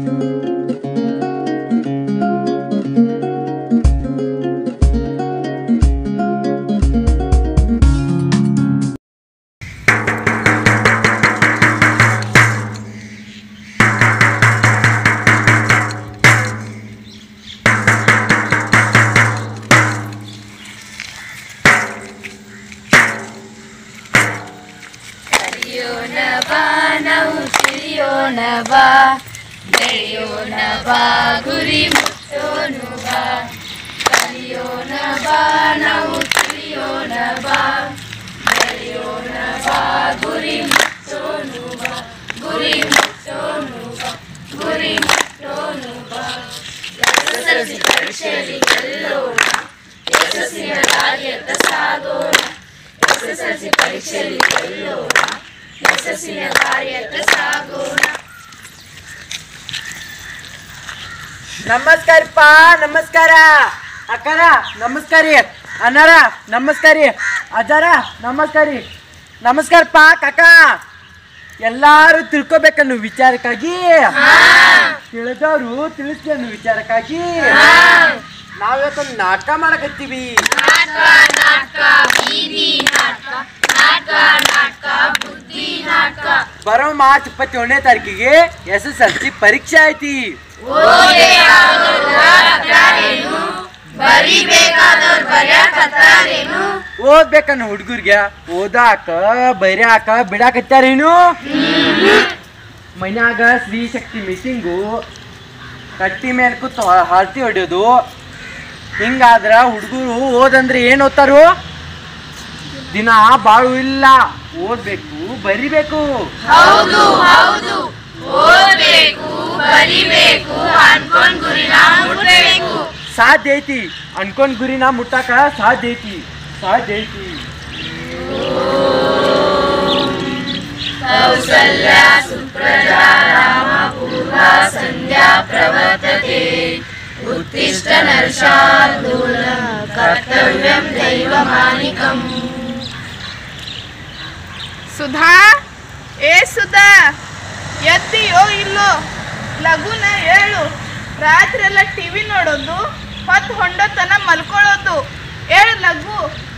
ಕಲಿಯೋಣ ಬಾ ನಾವು ತಿಳಿಯೋಣ ಬಾ ಬೆಳೆಯೋಣ ಬಾ ಗುರಿ ಮುಟ್ಟೋನು ಬಾ ಕಲಿಯೋಣ ಬಾ ನಾವು ತಿಳಿಯೋಣ ಬಾ ಬೆಳೆಯೋಣ ಬಾ ಗುರಿ ಮುಟ್ಟೋನು ಬಾ ಗುರಿ ಮುಟ್ಟೋನು ಬಾ ಗುರಿ ಮುಟ್ಟೋನು ಬಾ ಎಸ್ಎಸ್ಎಲ್ಸಿ ಪರೀಕ್ಷೆಯಲ್ಲಿ ಗೆಲ್ಲೋಣ ಯಶಸ್ಸಿನ ದಾರಿಯತ್ತ ಸಾಗೋಣ ಎಸ್ಎಸ್ಎಲ್ಸಿ ಪರೀಕ್ಷೆಯಲ್ಲಿ ಗೆಲ್ಲೋಣ ಯಶಸ್ಸಿನ ದಾರಿಯತ್ತ ಸಾಗೋಣ ನಮಸ್ಕಾರಪ್ಪ ನಮಸ್ಕಾರ ಅಕ್ಕರ ನಮಸ್ಕಾರಿ ಅಣ್ಣಾರ ನಮಸ್ಕಾರಿ ಅಜ್ಜಾರ ನಮಸ್ಕಾರಿ ನಮಸ್ಕಾರಪ್ಪ ಕಾಕ ಎಲ್ಲಾರು ತಿಳ್ಕೊಬೇಕನ್ನೋ ವಿಚಾರಕ್ಕಾಗಿ ತಿಳಿದವರು ತಿಳಿಸ್ಲಿ ಅನ್ನೋ ವಿಚಾರಕ್ಕಾಗಿ ನಾವಿವತ್ತೊಂದು ನಾಟಕ ಮಾಡಕತ್ತೀವಿ ನಾಟಕ ನಾಟಕ ಬೀದಿ ನಾಟಕ ನಾಟಕ ನಾಟಕ ಬುದ್ಧಿ ನಾಟಕ ಬರೋ ಮಾರ್ಚ್ ಇಪ್ಪತ್ತೇಳನೇ ತಾರೀಕಿಗೆ ಎಸ್ ಎಸ್ ಎಲ್ ಸಿ ಪರೀಕ್ಷೆ ಐತಿ ಬರಿಬೇಕಾದವ್ರು ಬರ್ಯಾಕತ್ತಾರೇನು ಓದ್ಬೇಕನ್ನ ಹುಡುಗರ್ಗೆ ಓದಾಕ ಬೈರ್ಯಾಕ ಬಿಡಾಕತ್ಯಾರೇನು ಮನ್ಯಾಗ ಸ್ತ್ರೀ ಶಕ್ತಿ ಮೀಟಿಂಗು ಕಟ್ಟಿ ಮೇಲೆ ಕೂತು ಹರತಿ ಹೊಡಿಯೋದು ಹಿಂಗಾದ್ರ ಹುಡುಗರು ಓದಂದ್ರೆ ಏನು ಓದ್ತಾರು ದಿನ ಬಾಳು ಇಲ್ಲ ಓದ್ಬೇಕು ಬರಿಬೇಕು ಹೌದು ಹೌದು ಓದ್ಬೇಕು ಬರಿಬೇಕು ಅನ್ಕೊಂಡ್ ಗುರಿನ ಮುಟ್ಬೇಕು ಸಾಧ್ಯ ಐತಿ ಅನ್ಕೊಂಡ್ ಗುರಿನ ಮುಟ್ಟಾಕ ಸಾಧ್ಯ ಐತಿ ಸಾಧ್ಯ ಐತಿ ಕೌಸಲ್ಯ ಸುಪ್ರಜಾ ರಾಮ ಪೂರ್ವ ಸಂಧ್ಯಾ ಪ್ರವರ್ತತೆ ಉತ್ತಿಷ್ಟ ನರ್ಷಾರ್ದೂಲ ಕರ್ತವ್ಯಂ ದೈವಮಾನಿಕಂ ಸುಧಾ ಏ ಸುಧಾ ಎದ್ದಿಯೋ ಇಲ್ಲೋ ಲಗುನ ಹೇಳು ರಾತ್ರಿ ಎಲ್ಲ ಟಿವಿ ನೋಡೋದು ಹೊತ್ತು ಹೊಂಡೋತನ ಮಲ್ಕೊಳ್ಳೋದು ಹೇಳು ಲಘು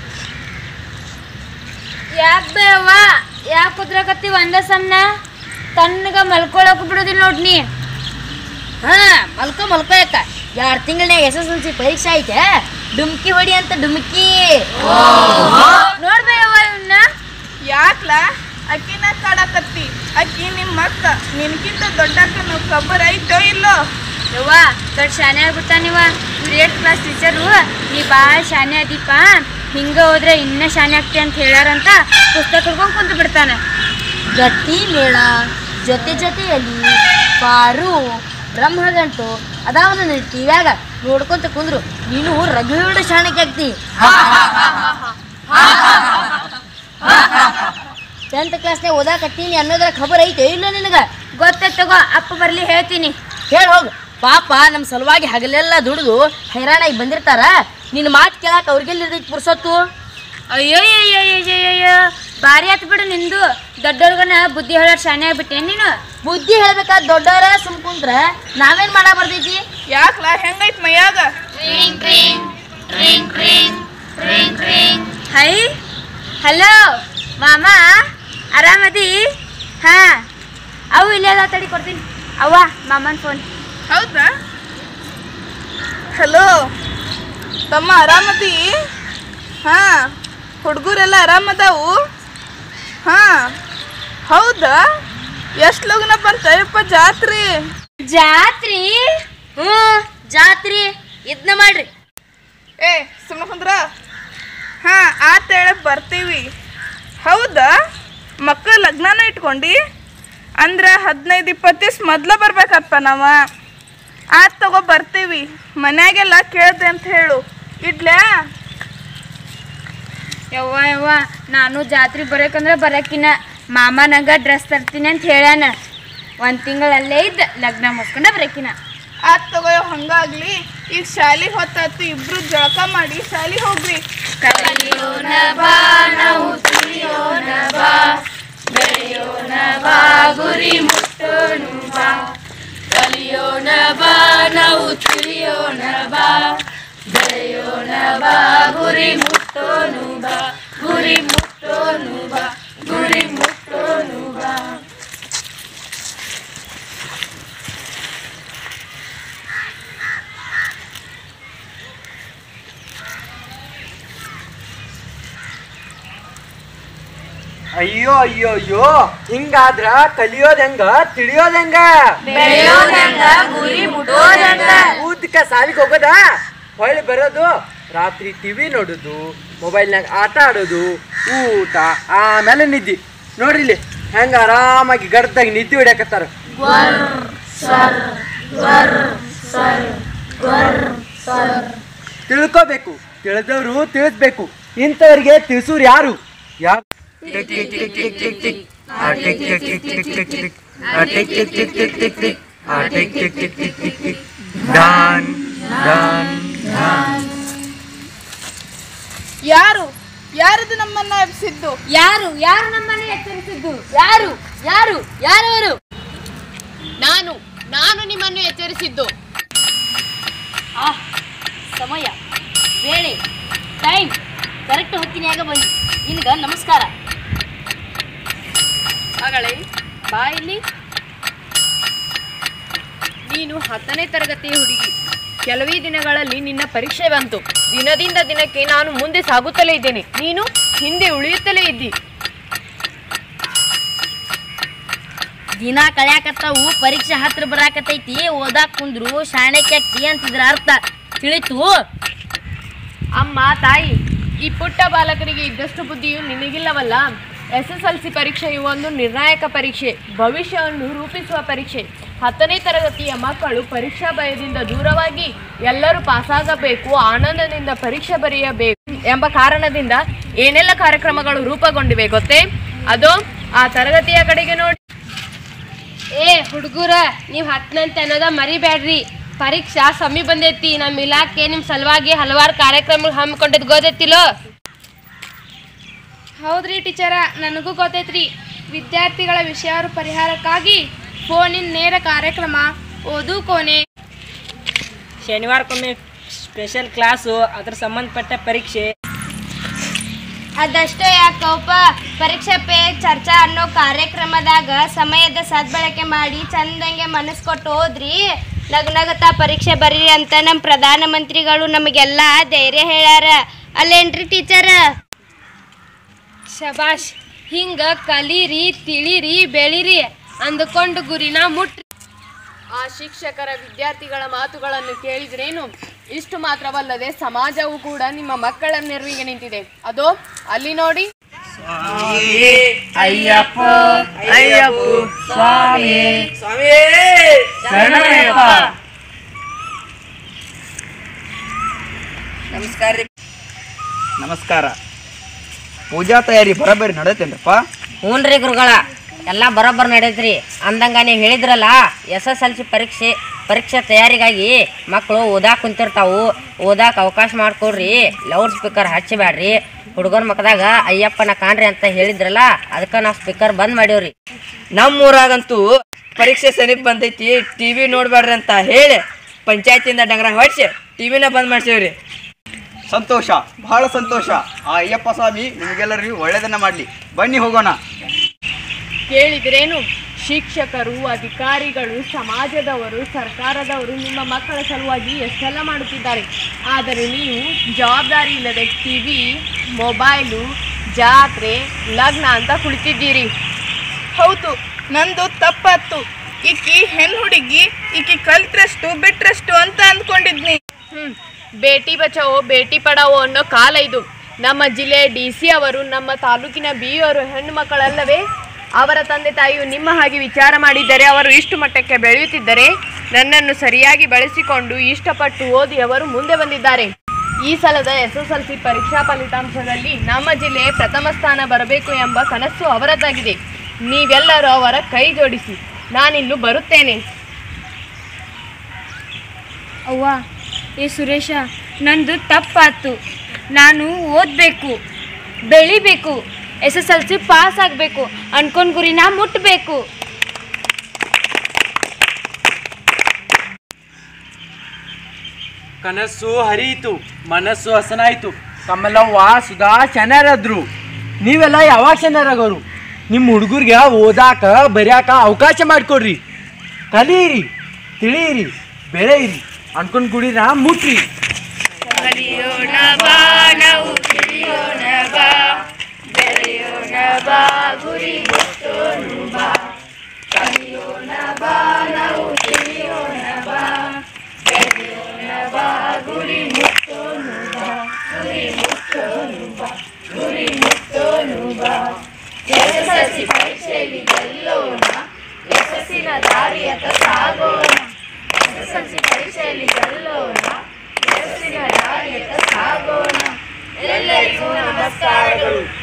ಯಾಕೆ ಬೇವ ಯಾಕೆ ಕುದ್ರಕತ್ತಿ ಒಂದ ಸಮನ ತಣ್ಣಗ ಮಲ್ಕೊಳಕ್ ಬಿಡೋದಿಲ್ಲ ನೋಡ್ ನೀ ಹಾ ಮಲ್ಕೊ ಮಲ್ಕೊ ಯಾಕ ಎರಡು ತಿಂಗಳನ್ಯಾಗ ಎಸ್ ಎಸ್ ಎಲ್ ಸಿ ಪರೀಕ್ಷೆ ಐತೆ ಡುಮ್ಕಿ ಹೊಡಿ ಅಂತ ಡುಮ್ಕಿ ನೋಡ್ಬೇಯವ್ವ ಇವನ್ನ ಯಾಕ್ಲ ಅಕ್ಕಿನ ಕಾಡಕತ್ತಿ ಅಕ್ಕಿ ನಿಮ್ಮ ಅಕ್ಕ ನಿನ್ಕಿಂತ ದೊಡ್ಡಕ್ಕನು ಖಬರ್ ಐತೋ ಇಲ್ಲೋ ಯವ್ವ ದೊಡ್ಡ ಶಾನೆ ಆಗ್ಬಿಟ್ಟ ನೀವ ಇವ್ರು ಏಟ್ ಕ್ಲಾಸ್ ಟೀಚರು ನೀ ಭಾಳ ಶಾನೆ ಅದೀಪ ಹಿಂಗ ಹೋದ್ರೆ ಇನ್ನ ಶಾನೆ ಆಗ್ತಿ ಅಂತ ಹೇಳ್ಯಾರಂತ ಪುಸ್ತಕ ಹಿಡ್ಕೊಂಡ್ ಕುಂತು ಬಿಡ್ತಾನ ಗಟ್ಟಿ ಮೇಳ ಜೊತೆ ಜೊತೆಯಲ್ಲಿ ಪಾರು ಬ್ರಹ್ಮಗಂಟು ಅದಾವ ನನ್ನ ಟಿವ್ಯಾಗ ನೋಡ್ಕೊಂತ ಕುಂದ್ರು ನೀನು ರಘುವೀಡ ಶಾಣಕ್ಕೆ ಆಗ್ತಿ ಟೆಂತ್ ಕ್ಲಾಸ್ನಾಗ ಓದಾಕತ್ತೀನಿ ಅನ್ನೋದ್ರ ಖಬರ್ ಐತೆ ಇಲ್ಲ ನಿನಗ ಗೊತ್ತೈತ್ ತಗೋ ಅಪ್ಪ ಬರ್ಲಿ ಹೇಳ್ತೀನಿ ಹೇಳಿ ಹೋಗು ಪಾಪ ನಮ್ಮ ಸಲುವಾಗಿ ಹಗಲೆಲ್ಲ ದುಡಿದು ಹೈರಾಣಾಗಿ ಬಂದಿರ್ತಾರ ನಿನ್ನ ಮಾತು ಕೇಳಾಕ ಅವ್ರಿಗೆಲ್ಲಿರ್ತೈತಿ ಪುರ್ಸೊತ್ತು ಅಯ್ಯೋ ಅಯ್ಯೋ ಅಯ್ಯೋ ಭಾರಿ ಆತ್ ಬಿಡು ನಿಂದು ದೊಡ್ಡವ್ರಿಗನ ಬುದ್ಧಿ ಹೇಳೋರ್ ಶಾನೆ ಆಗ್ಬಿಟ್ಟೆ ನೀನು ಬುದ್ಧಿ ಹೇಳ್ಬೇಕಾದ್ ದೊಡ್ಡವರ ಸುಮ್ ಕುಂತ್ರ ನಾವೇನ್ ಮಾಡಾ ಬರ್ತೈತಿ ಯಾಕ್ಲ ಹೆಂಗೈತ್ ಮೈಯಾಗ ಟ್ರಿಂಗ್ ಟ್ರಿಂಗ್ ಟ್ರಿಂಗ್ ಟ್ರಿಂಗ್ ಟ್ರಿಂಗ್ ಟ್ರಿಂಗ್ ಹೈ ಹಲೋ ಮಾಮ ಆರಾಮದಿ ಹಾ ಅವು ಇಲ್ಲೇ ಅದಾವ ತಡಿ ಕೊಡ್ತೀನಿ ಅವ್ವ ಮಾಮನ್ ಫೋನ್ ಹೌದಾ ಹಲೋ ತಮ್ಮ ಆರಾಮದಿ ಹಾ ಹುಡುಗರೆಲ್ಲ ಆರಾಮದಾವು ಹಾ ಹೌದಾ ಎಷ್ಟು ಲಗ್ನ ಬಂತಯ್ಯಪ್ಪ ಜಾತ್ರೆ ಜಾತ್ರಿ ಹ್ಞೂ ಜಾತ್ರಿ ಇದನ್ನ ಮಾಡ್ರಿ ಏ ಸುಮ್ಮನೆ ಕುಂದ್ರ ಹಾ ಆತ ಹೇಳಕ್ ಬರ್ತೀವಿ ಹೌದಾ ಮಕ್ಕಳ ಲಗ್ನನ ಇಟ್ಕೊಂಡಿ ಅಂದ್ರೆ ಹದಿನೈದು ಇಪ್ಪತ್ತು ದಿವ್ಸ ಮೊದ್ಲ ಬರ್ಬೇಕಪ್ಪ ನಾವ ಆತ್ ತಗೋ ಬರ್ತೀವಿ ಮನ್ಯಾಗೆಲ್ಲ ಕೇಳ್ದೆ ಅಂತ ಹೇಳು ಇಡ್ಲ್ಯಾ ಯವ್ವ ಯವ್ವ ನಾನು ಜಾತ್ರೆ ಬರೋಕಂದ್ರೆ ಬರೋಕಿನ ಮಾಮ ನಂಗೆ ಡ್ರೆಸ್ ತರ್ತೀನಿ ಅಂತ ಹೇಳ್ಯಾನ ಒಂದು ತಿಂಗಳಲ್ಲೇ ಇದ್ದ ಲಗ್ನ ಮುಗಿಸ್ಕೊಂಡ ಬರೋಕಿನ ಆತ್ ತಗೋ ಹಂಗಾಗ್ಲಿ ಈಗ ಶಾಲಿಗೆ ಹೊತ್ತಾತು ಇಬ್ರು ಜಳಕ ಮಾಡಿ ಶಾಲಿಗೆ ಹೋಗ್ರಿ ಕಲಿಯೋಣ ಬಾ ನಾವು ತಿಳಿಯೋಣ ಬಾ ಬೆಳೆಯೋಣ ಬಾ ಗುರಿ ಮುಟ್ಟೋಣ ಬಾ ಕಲಿಯೋಣ ಅಯ್ಯೋ ಅಯ್ಯೋ ಅಯ್ಯೋ ಹಿಂಗಾದ್ರ ಕಲಿಯೋದ್ ಹೆಂಗ ತಿಳಿಯೋದ್ ಹೆಂಗ ಊದ್ಕ ಸಾಲಿಗೆ ಹೋಗೋದ ಹೊಳ್ಳಿ ಬರೋದು ರಾತ್ರಿ ಟಿವಿ ನೋಡೋದು ಮೊಬೈಲ್ನಾಗ ಆಟ ಆಡೋದು ಊಟ ಆಮೇಲೆ ನಿದ್ದಿ ನೋಡ್ರಿ ಇಲ್ಲಿ ಹೆಂಗ ಆರಾಮಾಗಿ ಗಡ್ದಾಗ ನಿದ್ದೆ ಹೊಡ್ಯಾಕತ್ತಾರ ತಿಳ್ಕೋಬೇಕು ತಿಳಿದವರು ತಿಳಿಸ್ಬೇಕು ಇಂಥವ್ರಿಗೆ ತಿಳಿಸೋರು ಯಾರು ಯಾರು ಯಾರು ಯಾರದು ನಮ್ಮನ್ನ ಎಬ್ಸಿದ್ದು ಯಾರು ಯಾರು ನಮ್ಮನೆ ಎಚ್ಚರಿಸಿದ್ದು ಯಾರು ಯಾರು ಯಾರವರು ನಾನು ನಾನು ನಿಮ್ಮನ್ನು ಎಚ್ಚರಿಸಿದ್ದು ಆಹ್ ಸಮಯ ವೇಳೆ ಟೈಮ್ ಕರೆಕ್ಟ್ ಹೊತ್ತಿನ್ಯಾಗ ಬಂದು ನಿನಗ ನಮಸ್ಕಾರ ಮಗಳೇ ಬಾ ಇಲ್ಲಿ ನೀನು ಹತ್ತನೇ ತರಗತಿಯ ಹುಡುಗಿ ಕೆಲವೇ ದಿನಗಳಲ್ಲಿ ನಿನ್ನ ಪರೀಕ್ಷೆ ಬಂತು ದಿನದಿಂದ ದಿನಕ್ಕೆ ನಾನು ಮುಂದೆ ಸಾಗುತ್ತಲೇ ಇದ್ದೇನೆ ನೀನು ಹಿಂದೆ ಉಳಿಯುತ್ತಲೇ ಇದ್ದಿ ದಿನ ಕಳ್ಯಾಕತ್ತಾವು ಪರೀಕ್ಷೆ ಹತ್ರ ಬರಾಕತೈತಿ ಓದಾಕ್ ಕುಂದ್ರು ಶಾಣೆಕ್ಯಾಕ್ತಿ ಅಂತಿದ್ರ ಅರ್ಥ ತಿಳಿತು ಅಮ್ಮ ತಾಯಿ ಈ ಪುಟ್ಟ ಬಾಲಕರಿಗೆ ಇದ್ದಷ್ಟು ಬುದ್ಧಿಯು ನಿನಗಿಲ್ಲವಲ್ಲ ಎಸ್ ಎಸ್ ಎಲ್ ಸಿ ಪರೀಕ್ಷೆಯು ಒಂದು ನಿರ್ಣಾಯಕ ಪರೀಕ್ಷೆ ಭವಿಷ್ಯವನ್ನು ರೂಪಿಸುವ ಪರೀಕ್ಷೆ ಹತ್ತನೇ ತರಗತಿಯ ಮಕ್ಕಳು ಪರೀಕ್ಷಾ ಭಯದಿಂದ ದೂರವಾಗಿ ಎಲ್ಲರೂ ಪಾಸಾಗಬೇಕು ಆನಂದದಿಂದ ಪರೀಕ್ಷೆ ಬರೆಯಬೇಕು ಎಂಬ ಕಾರಣದಿಂದ ಏನೆಲ್ಲ ಕಾರ್ಯಕ್ರಮಗಳು ರೂಪುಗೊಂಡಿವೆ ಗೊತ್ತೇ ಅದೋ ಆ ತರಗತಿಯ ಕಡೆಗೆ ನೋಡಿ ಏ ಹುಡುಗರ ನೀವು ಹತ್ತನಂತೆ ಅನ್ನೋದ ಮರಿಬೇಡ್ರಿ ಪರೀಕ್ಷಾ ಸಮೀಪ ಬಂದೈತಿ ನಮ್ಮ ಇಲಾಖೆ ನಿಮ್ಮ ಸಲುವಾಗಿ ಹಲವಾರು ಕಾರ್ಯಕ್ರಮ ಹಮ್ಮಿಕೊಂಡಿದ್ ಗೊತ್ತೈತಿಲೋ ಹೌದ್ರಿ ಟೀಚರ ನನಗೂ ಗೊತ್ತೈತ್ರಿ ವಿದ್ಯಾರ್ಥಿಗಳ ವಿಷಯ ಪರಿಹಾರಕ್ಕಾಗಿ ಫೋನಿನ ನೇರ ಕಾರ್ಯಕ್ರಮ ಓದು ಕೋಣೆ ಶನಿವಾರಕ್ಕೊಮ್ಮೆ ಸ್ಪೆಷಲ್ ಕ್ಲಾಸು ಅದ್ರ ಸಂಬಂಧಪಟ್ಟ ಪರೀಕ್ಷೆ ಅದಷ್ಟೇ ಯಾಕಪ್ಪ ಪರೀಕ್ಷೆ ಪೇ ಚರ್ಚಾ ಅನ್ನೋ ಕಾರ್ಯಕ್ರಮದಾಗ ಸಮಯದ ಸದ್ಬಳಕೆ ಮಾಡಿ ಚಂದಂಗೆ ಮನಸ್ಸು ಕೊಟ್ಟು ಹೋದ್ರಿ ನಗನಗತ ಪರೀಕ್ಷೆ ಬರೀರಿ ಅಂತ ನಮ್ಮ ಪ್ರಧಾನಮಂತ್ರಿಗಳು ನಮಗೆಲ್ಲ ಧೈರ್ಯ ಹೇಳ್ಯಾರ ಅಲ್ಲೇನ್ರಿ ಟೀಚರ ಶಬಾಷ್ ಹಿಂಗ ಕಲೀರಿ ತಿಳಿರಿ ಬೆಳಿರಿ ಅಂದುಕೊಂಡು ಗುರಿನ ಮುಟ್ರಿ ಆ ಶಿಕ್ಷಕರ ವಿದ್ಯಾರ್ಥಿಗಳ ಮಾತುಗಳನ್ನು ಕೇಳಿದ್ರೇನು ಇಷ್ಟು ಮಾತ್ರವಲ್ಲದೆ ಸಮಾಜವು ಕೂಡ ನಿಮ್ಮ ಮಕ್ಕಳ ನೆರವಿಗೆ ನಿಂತಿದೆ ಅದೋ ಅಲ್ಲಿ ನೋಡಿ ನಮಸ್ಕಾರ ಪೂಜಾ ತಯಾರಿ ಬರೋಬ್ಬರಿ ನಡೆತೇನ್ರಪ್ಪ ಹ್ಞೂನ್ರಿ ಗುರುಗಳ ಎಲ್ಲ ಬರೋಬ್ಬರ್ ನಡೆದ್ರಿ ಅಂದಂಗ ನೀವು ಹೇಳಿದ್ರಲ್ಲ ಎಸ್ ಎಸ್ ಎಲ್ ಸಿ ಪರೀಕ್ಷೆ ಪರೀಕ್ಷೆ ತಯಾರಿಗಾಗಿ ಮಕ್ಕಳು ಓದಾಕ್ ಕುಂತಿರ್ತಾವು ಓದಾಕ್ ಅವಕಾಶ ಮಾಡ್ಕೊಡ್ರಿ ಲೌಡ್ ಸ್ಪೀಕರ್ ಹಚ್ಚಬೇಡ್ರಿ ಹುಡುಗರ ಮಕ್ಕದಾಗ ಅಯ್ಯಪ್ಪನ ಕಾಣ್ರಿ ಅಂತ ಹೇಳಿದ್ರಲ್ಲ ಅದಕ್ಕೆ ನಾವು ಸ್ಪೀಕರ್ ಬಂದ್ ಮಾಡೀವ್ರಿ ನಮ್ಮ ಊರಾಗಂತೂ ಪರೀಕ್ಷೆ ಸಮೀಪ ಬಂದೈತಿ ಟಿವಿ ನೋಡ್ಬೇಡ್ರಿ ಅಂತ ಹೇಳಿ ಪಂಚಾಯತಿಯಿಂದ ಡಂಗ್ರ ಹೊಡ್ಸಿ ಟಿವಿನ ಬಂದ್ ಮಾಡ್ಸೇವ್ರಿ ಸಂತೋಷ ಬಹಳ ಸಂತೋಷ ಆ ಅಯ್ಯಪ್ಪ ಸ್ವಾಮಿ ನಿಮಗೆಲ್ಲರಿಗೂ ಒಳ್ಳೇದನ್ನ ಮಾಡಲಿ ಬನ್ನಿ ಹೋಗೋಣ ಕೇಳಿದ್ರೇನು ಶಿಕ್ಷಕರು ಅಧಿಕಾರಿಗಳು ಸಮಾಜದವರು ಸರ್ಕಾರದವರು ನಿಮ್ಮ ಮಕ್ಕಳ ಸಲುವಾಗಿ ಎಷ್ಟೆಲ್ಲ ಮಾಡುತ್ತಿದ್ದಾರೆ ಆದರೆ ನೀವು ಜವಾಬ್ದಾರಿ ಇಲ್ಲದೆ ಟಿವಿ ಮೊಬೈಲು ಜಾತ್ರೆ ಲಗ್ನ ಅಂತ ಕುಳಿತಿದ್ದೀರಿ ಹೌದು ನಂದು ತಪ್ಪಾತು ಈಕಿ ಹೆಣ್ ಹುಡುಗಿ ಈಕಿ ಕಲ್ತ್ರಷ್ಟು ಬಿಟ್ರಷ್ಟು ಅಂತ ಅಂದ್ಕೊಂಡಿದ್ನಿ ಹ್ಮ್ ಬೇಟಿ ಬಚಾವೋ ಬೇಟಿ ಪಡಾವೋ ಅನ್ನೋ ಕಾಲ ಇದು ನಮ್ಮ ಜಿಲ್ಲೆಯ ಡಿ ಸಿ ಅವರು ನಮ್ಮ ತಾಲೂಕಿನ ಬಿ ಅವರು ಹೆಣ್ಣು ಮಕ್ಕಳಲ್ಲವೇ ಅವರ ತಂದೆ ತಾಯಿಯು ನಿಮ್ಮ ಹಾಗೆ ವಿಚಾರ ಮಾಡಿದ್ದರೆ ಅವರು ಇಷ್ಟು ಮಟ್ಟಕ್ಕೆ ಬೆಳೆಯುತ್ತಿದ್ದರೆ ನನ್ನನ್ನು ಸರಿಯಾಗಿ ಬಳಸಿಕೊಂಡು ಇಷ್ಟಪಟ್ಟು ಓದಿ ಅವರು ಮುಂದೆ ಬಂದಿದ್ದಾರೆ ಈ ಸಲದ ಎಸ್ ಎಸ್ ಎಲ್ ಸಿ ಪರೀಕ್ಷಾ ಫಲಿತಾಂಶದಲ್ಲಿ ನಮ್ಮ ಜಿಲ್ಲೆ ಪ್ರಥಮ ಸ್ಥಾನ ಬರಬೇಕು ಎಂಬ ಕನಸು ಅವರದ್ದಾಗಿದೆ ನೀವೆಲ್ಲರೂ ಅವರ ಕೈ ಜೋಡಿಸಿ ನಾನಿನ್ನು ಬರುತ್ತೇನೆ ಅವ್ವ ಏ ಸುರೇಶ ನಂದು ತಪ್ಪಾತು ನಾನು ಓದಬೇಕು ಬೆಳಿಬೇಕು S S L C pass ಆಗಬೇಕು ಅನ್ಕೊಂಡ್ ಗುರಿನ ಮುಟ್ಟಬೇಕು ಕನಸು ಹರಿಯಿತು ಮನಸ್ಸು ಹಸನಾಯಿತು ತಮ್ಮೆಲ್ಲವ್ವ ಸುಧಾ ಶನಾರಾದ್ರು ನೀವೆಲ್ಲ ಯಾವಾಗ ಶನಾರಾಗೋರು ನಿಮ್ಮ ಹುಡುಗರಿಗೆ ಓದಾಕ ಬರೆಯಾಕ ಅವಕಾಶ ಮಾಡಿಕೊಡ್ರಿ ಕಲೀರಿ ತಿಳಿಯಿರಿ ಬೆಳೆಯಿರಿ ಅನ್ಕೊಂಡ್ ಕುಡಿದ್ರ ಮುಟ್ರಿ ಎಲ್ಲರಿಗೂ ನಮಸ್ಕಾರಗಳು